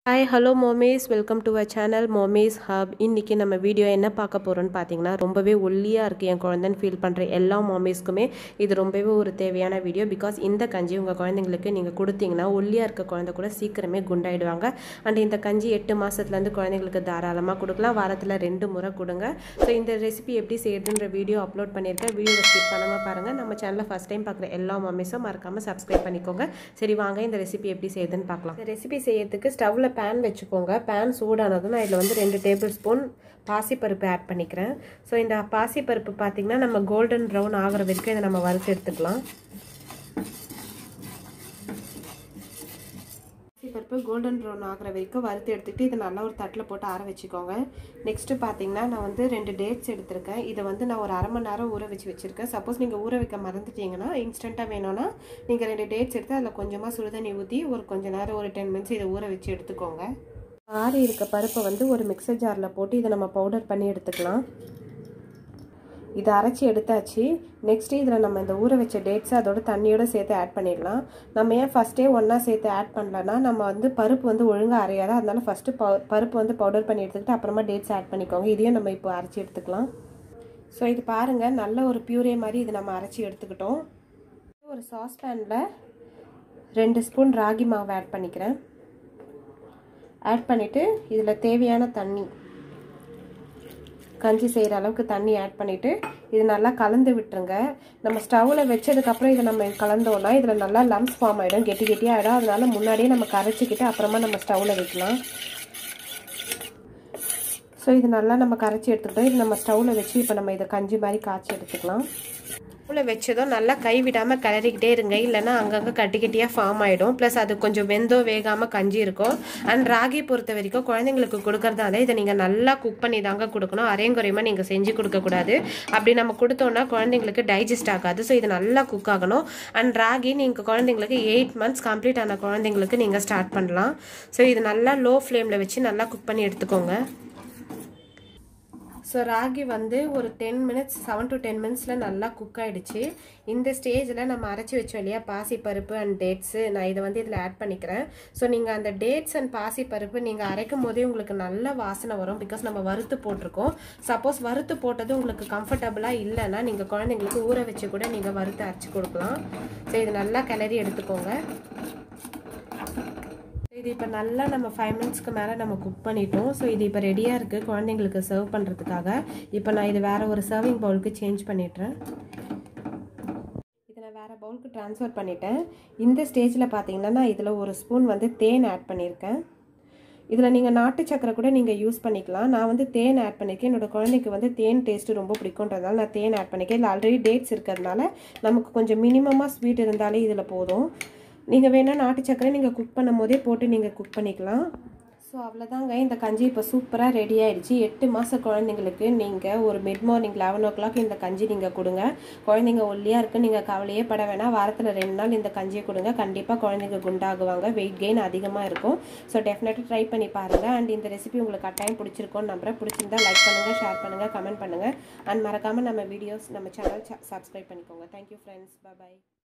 hi hello moms welcome to a channel moms hub இன்றைக்கி நம்ம video என்ன பார்க்க போகிறோம்னு பார்த்தீங்கன்னா ரொம்பவே ஒல்லியாக இருக்குது என் குழந்தைன்னு ஃபீல் பண்ணுற எல்லா மாமேஸ்க்குமே இது ரொம்பவே ஒரு தேவையான வீடியோ பிகாஸ் இந்த கஞ்சி உங்கள் குழந்தைங்களுக்கு நீங்கள் கொடுத்தீங்கன்னா ஒல்லியாக இருக்க குழந்தை கூட சீக்கிரமே குண்டாயிடுவாங்க அண்ட் இந்த கஞ்சி எட்டு மாதத்துலேருந்து குழந்தைங்களுக்கு தாராளமாக கொடுக்கலாம் வாரத்தில் ரெண்டு முறை கொடுங்க ஸோ இந்த ரெசிபி எப்படி செய்யுதுன்ற வீடியோ அப்லோட் பண்ணியிருக்கேன் வீடியோ ஸ்கிப் பண்ணாமல் பாருங்கள் நம்ம சேனலில் ஃபஸ்ட் டைம் பார்க்குற எல்லா மாமேஸும் மறக்காமல் சப்ஸ்கிரைப் பண்ணிக்கோங்க சரி வாங்க இந்த ரெசிபி எப்படி செய்யுதுன்னு பார்க்கலாம் இந்த ரெசிபி செய்யறதுக்கு ஸ்டவ்வில் பேன் வச்சுக்கோங்க பேன் சூடானதும் நான் இதில் வந்து ரெண்டு டேபிள் ஸ்பூன் பாசிப்பருப்பு ஆட் பண்ணிக்கிறேன் ஸோ இந்த பாசிப்பருப்பு பார்த்திங்கன்னா நம்ம கோல்டன் ப்ரௌன் ஆகிற வரைக்கும் இதை நம்ம வறுத்து எடுத்துக்கலாம் பருப்பு கோல்டன் ப்ரௌன் ஆகிற வரைக்கும் வறுத்து எடுத்துகிட்டு இதை நல்லா ஒரு தட்டில் போட்டு ஆற வச்சுக்கோங்க நெக்ஸ்ட்டு பார்த்தீங்கன்னா நான் வந்து ரெண்டு டேட்ஸ் எடுத்திருக்கேன் இதை வந்து நான் ஒரு அரை மணி நேரம் ஊற வச்சு வச்சுருக்கேன் சப்போஸ் நீங்கள் ஊற வைக்க மறந்துட்டீங்கன்னா இன்ஸ்டண்ட்டாக வேணும்னா நீங்கள் ரெண்டு டேட்ஸ் எடுத்து அதில் கொஞ்சமாக சுடுதண்ணி ஊற்றி ஒரு கொஞ்ச நேரம் ஒரு டென் மினிட்ஸ் இதை ஊற வச்சு எடுத்துக்கோங்க ஆறி இருக்க பருப்பை வந்து ஒரு மிக்சர் ஜாரில் போட்டு இதை நம்ம பவுடர் பண்ணி எடுத்துக்கலாம் இதை அரைச்சி எடுத்தாச்சு நெக்ஸ்ட்டு இதில் நம்ம இந்த ஊற வச்ச டேட்ஸ் அதோட தண்ணியோட சேர்த்து ஆட் பண்ணிடலாம் நம்ம ஏன் ஃபஸ்ட்டே ஒன்றா சேர்த்து ஆட் பண்ணலன்னா நம்ம வந்து பருப்பு வந்து ஒழுங்காக அரையாத அதனால ஃபஸ்ட்டு பருப்பு வந்து பவுடர் பண்ணி எடுத்துக்கிட்டு அப்புறமா டேட்ஸ் ஆட் பண்ணிக்கோங்க இதையும் நம்ம இப்போ அரைச்சி எடுத்துக்கலாம் ஸோ இது பாருங்கள் நல்ல ஒரு பியூரே மாதிரி இது நம்ம அரைச்சி எடுத்துக்கிட்டோம் ஒரு சாஸ்பேனில் ரெண்டு ஸ்பூன் ராகி மாவு ஆட் பண்ணிக்கிறேன் ஆட் பண்ணிவிட்டு இதில் தேவையான தண்ணி கஞ்சி செய்கிற அளவுக்கு தண்ணி ஆட் பண்ணிவிட்டு இது நல்லா கலந்து விட்டுருங்க நம்ம ஸ்டவ்வில் வச்சதுக்கப்புறம் இதை நம்ம கலந்தோன்னா இதில் நல்லா லம்ஸ் ஃபார்ம் ஆகிடும் கெட்டி கெட்டியாக ஆகிடும் அதனால முன்னாடியே நம்ம கரைச்சிக்கிட்டு அப்புறமா நம்ம ஸ்டவ்வில் வைக்கலாம் ஸோ இது நல்லா நம்ம கரைச்சி எடுத்துக்கிட்டோம் இது நம்ம ஸ்டவ்வில் வச்சு இப்போ நம்ம இதை கஞ்சி மாதிரி காய்ச்சி எடுத்துக்கலாம் ஸ்டவ்வில் வச்சதும் நல்லா கை விடாமல் கிளறிக்கிட்டே இருங்க இல்லைன்னா அங்கங்கே கட்டி கட்டியாக ஃபார்ம் ஆகிடும் ப்ளஸ் அது கொஞ்சம் வெந்தோ வேகாமல் கஞ்சி இருக்கும் அண்ட் ராகி பொறுத்த வரைக்கும் குழந்தைங்களுக்கு கொடுக்கறதால இதை நீங்கள் நல்லா குக் பண்ணி தாங்க கொடுக்கணும் அரையங்குறையமாக நீங்கள் செஞ்சு கொடுக்கக்கூடாது அப்படி நம்ம கொடுத்தோன்னா குழந்தைங்களுக்கு டைஜஸ்ட் ஆகாது ஸோ இது நல்லா குக் ஆகணும் அண்ட் ராகி நீங்கள் குழந்தைங்களுக்கு எயிட் மந்த்ஸ் கம்ப்ளீட் ஆன குழந்தைங்களுக்கு நீங்கள் ஸ்டார்ட் பண்ணலாம் ஸோ இது நல்லா லோ ஃப்ளேமில் வச்சு நல்லா குக் பண்ணி எடுத்துக்கோங்க ஸோ ராகி வந்து ஒரு ten minutes seven to ten மினிட்ஸில் நல்லா குக் ஆகிடுச்சு இந்த ஸ்டேஜில் நம்ம அரைச்சி வச்சோம் இல்லையா பாசிப்பருப்பு அண்ட் டேட்ஸு நான் இதை வந்து இதில் ஆட் பண்ணிக்கிறேன் ஸோ நீங்கள் அந்த டேட்ஸ் அண்ட் பாசிப்பருப்பு நீங்கள் அரைக்கும் போதே உங்களுக்கு நல்ல வாசனை வரும் பிகாஸ் நம்ம வறுத்து போட்டிருக்கோம் சப்போஸ் வறுத்து போட்டது உங்களுக்கு கம்ஃபர்டபுளாக இல்லைன்னா நீங்கள் குழந்தைங்களுக்கு ஊற வச்சு கூட நீங்கள் வறுத்து அரைச்சி கொடுக்கலாம் ஸோ இது நல்லா கிளறி எடுத்துக்கோங்க இது இப்போ நல்லா நம்ம ஃபைவ் மினிட்ஸ்க்கு மேலே நம்ம குக் பண்ணிட்டோம் ஸோ இது இப்போ ரெடியாக இருக்குது குழந்தைங்களுக்கு சர்வ் பண்ணுறதுக்காக இப்போ நான் இது வேறு ஒரு சர்விங் பவுலுக்கு சேஞ்ச் பண்ணிடுறேன் இதை நான் வேறு பவுலுக்கு ட்ரான்ஸ்ஃபர் பண்ணிட்டேன் இந்த ஸ்டேஜில் பார்த்தீங்கன்னா நான் இதில் ஒரு ஸ்பூன் வந்து தேன் ஆட் பண்ணியிருக்கேன் இதில் நீங்கள் நாட்டு சக்கரை கூட நீங்கள் யூஸ் பண்ணிக்கலாம் நான் வந்து தேன் ஆட் பண்ணியிருக்கேன் என்னோடய குழந்தைக்கு வந்து தேன் டேஸ்ட்டு ரொம்ப பிடிக்குன்றதுனால நான் தேன் ஆட் பண்ணியிருக்கேன் இதில் ஆல்ரெடி டேட்ஸ் இருக்கிறதுனால நமக்கு கொஞ்சம் மினிமமாக ஸ்வீட் இருந்தாலே இதில் போதும் நீங்கள் வேணால் நாட்டு சக்கரை நீங்கள் குக் பண்ணும் போதே போட்டு நீங்கள் குக் பண்ணிக்கலாம் ஸோ அவ்வளோதாங்க இந்த கஞ்சி இப்போ சூப்பராக ரெடி ஆகிடுச்சு எட்டு மாத குழந்தைங்களுக்கு நீங்கள் ஒரு mid morning eleven o'clock இந்த கஞ்சி நீங்கள் கொடுங்க குழந்தைங்க ஒல்லியாக இருக்குது நீங்கள் கவலையே பட வேணாம் வாரத்தில் ரெண்டு நாள் இந்த கஞ்சியை கொடுங்க கண்டிப்பாக குழந்தைங்க குண்டாகுவாங்க வெயிட் கெயின் அதிகமாக இருக்கும் ஸோ டெஃபினட்டாக ட்ரை பண்ணி பாருங்கள் அண்ட் இந்த ரெசிபி உங்களுக்கு கட்டாயம் பிடிச்சிருக்கோன்னு நம்புறேன் பிடிச்சிருந்தா லைக் பண்ணுங்கள் ஷேர் பண்ணுங்கள் கமெண்ட் பண்ணுங்கள் அண்ட் மறக்காமல் நம்ம வீடியோஸ் நம்ம சேனல் சப்ஸ்கிரைப் பண்ணிக்கோங்க தேங்க்யூ ஃப்ரெண்ட்ஸ் பாய்